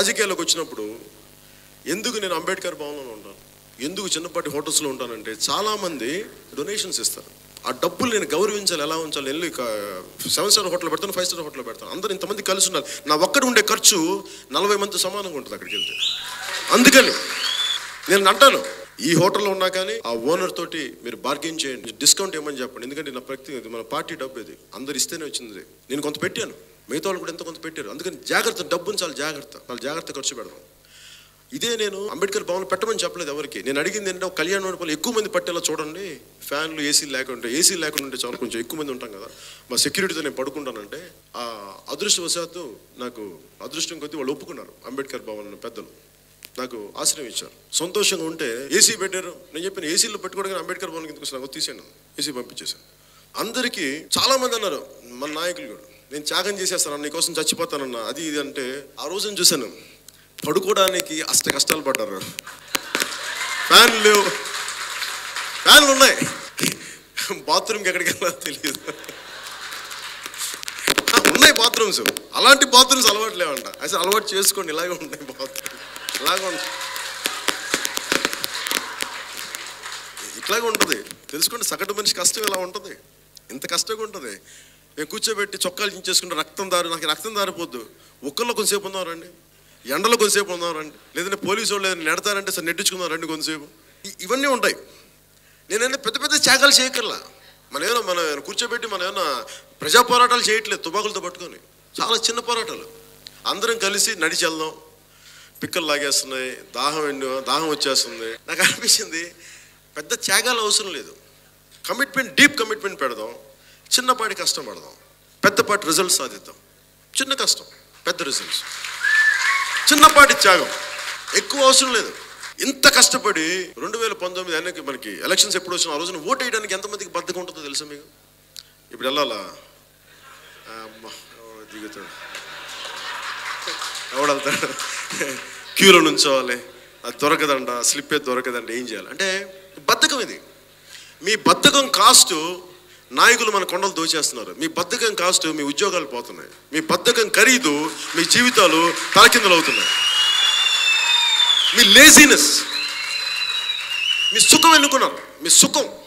రాజకీయాల్లోకి వచ్చినప్పుడు ఎందుకు నేను అంబేద్కర్ భవన్లో ఉంటాను ఎందుకు చిన్నపాటి హోటల్స్లో ఉంటానంటే చాలామంది డొనేషన్స్ ఇస్తారు ఆ డబ్బులు నేను గౌరవించాలి ఎలా ఉంచాలి వెళ్ళి సెవెన్ స్టార్ హోటల్ పెడతాను ఫైవ్ స్టార్ హోటల్ పెడతాను అందరూ ఇంతమంది కలిసి ఉండాలి నా ఒక్కడి ఉండే ఖర్చు నలభై మంది సమానంగా ఉంటుంది అక్కడికి వెళ్తే అందుకని నేను అంటాను ఈ హోటల్లో ఉన్నా కానీ ఆ ఓనర్ తోటి మీరు బార్గెన్ చేయండి డిస్కౌంట్ ఏమని చెప్పండి ఎందుకంటే నా ప్రతి ఇది మన పార్టీ డబ్బు ఇది అందరు ఇస్తేనే వచ్చింది నేను కొంత పెట్టాను మిగతా వాళ్ళు కూడా ఎంత కొంత పెట్టారు అందుకని జాగ్రత్త డబ్బుని చాలా జాగ్రత్త చాలా జాగ్రత్త ఖర్చు పెడదాం ఇదే నేను అంబేద్కర్ భవన్ పెట్టమని చెప్పలేదు ఎవరికి నేను అడిగింది ఏంటంటే ఒక కళ్యాణ మండపంలో ఎక్కువ మంది పట్టేలా చూడండి ఫ్యాన్లు ఏసీ లేకుండా ఏసీ లేకుండా ఉంటే చాలా కొంచెం ఎక్కువ మంది ఉంటాం కదా మా సెక్యూరిటీతో నేను పడుకుంటానంటే ఆ అదృష్టవశాత్తు నాకు అదృష్టం కొద్దీ వాళ్ళు ఒప్పుకున్నారు అంబేద్కర్ భవన్ పెద్దలు నాకు ఆశ్రయం ఇచ్చారు సంతోషంగా ఉంటే ఏసీ పెట్టారు నేను చెప్పిన ఏసీలో పెట్టుకోవడానికి అంబేద్కర్ భవన్ కిందకు నాకు తీసాను ఏసీ పంపించేశాను అందరికీ చాలా మంది అన్నారు మన నాయకులు కూడా నేను త్యాగం చేసేస్తాను నీకోసం చచ్చిపోతానన్నా అది ఇది అంటే ఆ రోజున చూశాను పడుకోవడానికి అష్ట కష్టాలు పడ్డారు ఫ్యాన్లు లేవు ఫ్యాన్లు ఉన్నాయి బాత్రూమ్కి ఎక్కడికి వెళ్ళాలో తెలియదు ఆ, ఉన్నాయి బాత్రూమ్స్ అలాంటి బాత్రూమ్స్ అలవాటు లేవంట అసలు అలవాటు చేసుకోండి ఇలాగే ఉంటాయి బాత్రూమ్ ఇలాగే ఉంటాయి ఇట్లాగే ఉంటుంది తెలుసుకోండి సగటు మనిషి కష్టం ఇలా ఉంటుంది ఇంత కష్టంగా ఉంటుంది నేను కూర్చోబెట్టి చొక్కాలు చించేసుకుంటే రక్తం దారి నాకు రక్తం దారిపోద్దు ఒక్కల్లో కొంతసేపు ఉందామండి ఎండలో కొంతసేపు ఉందామండి లేదంటే పోలీసు వాళ్ళు ఏదైనా నెడతారంటే సార్ నెట్టించుకుందాం రండి కొంతసేపు ఇ- ఇవన్నీ ఉంటాయి నేనైనా పెద్ద పెద్ద త్యాగాలు చేయకర్లా మన ఏమైనా మన కూర్చోబెట్టి మన ఏమైనా ప్రజా పోరాటాలు చేయట్లేదు తుపాకులతో పట్టుకొని చాలా చిన్న పోరాటాలు అందరం కలిసి నడిచి వెళ్దాం పిక్కలు లాగేస్తున్నాయి దాహం ఎండు దాహం వచ్చేస్తుంది నాకు అనిపించింది పెద్ద త్యాగాలు అవసరం లేదు కమిట్మెంట్ డీప్ కమిట్మెంట్ పెడదాం చిన్నపాటి కష్టం పడదాం పెద్దపాటి రిజల్ట్స్ సాధిద్దాం చిన్న కష్టం పెద్ద రిజల్ట్స్ చిన్నపాటి త్యాగం ఎక్కువ అవసరం లేదు ఇంత కష్టపడి రెండు వేల పంతొమ్మిది అన్నకి మనకి ఎలక్షన్స్ ఎప్పుడు వచ్చినా ఆ రోజున ఓట్ వేయడానికి ఎంతమందికి బద్దకం ఉంటుందో తెలుసా మీకు ఇప్పుడు వెళ్ళాలా అమ్మ ఎవడో దిగుతాడు ఎవడు వెళ్తాడు క్యూలో నుంచోవాలి అది దొరకదంట స్లిప్ ఏ దొరకదంట ఏం చేయాలి అంటే బద్ధకం ఇది మీ బద్ధకం కాస్ట్ నాయకులు మన కొండలు దోచేస్తున్నారు మీ బద్ధకం కాస్ట్ మీ ఉద్యోగాలు పోతున్నాయి మీ బద్ధకం ఖరీదు మీ జీవితాలు తలకిందులు అవుతున్నాయి మీ లేజినెస్ మీ సుఖం ఎన్నుకున్నారు మీ సుఖం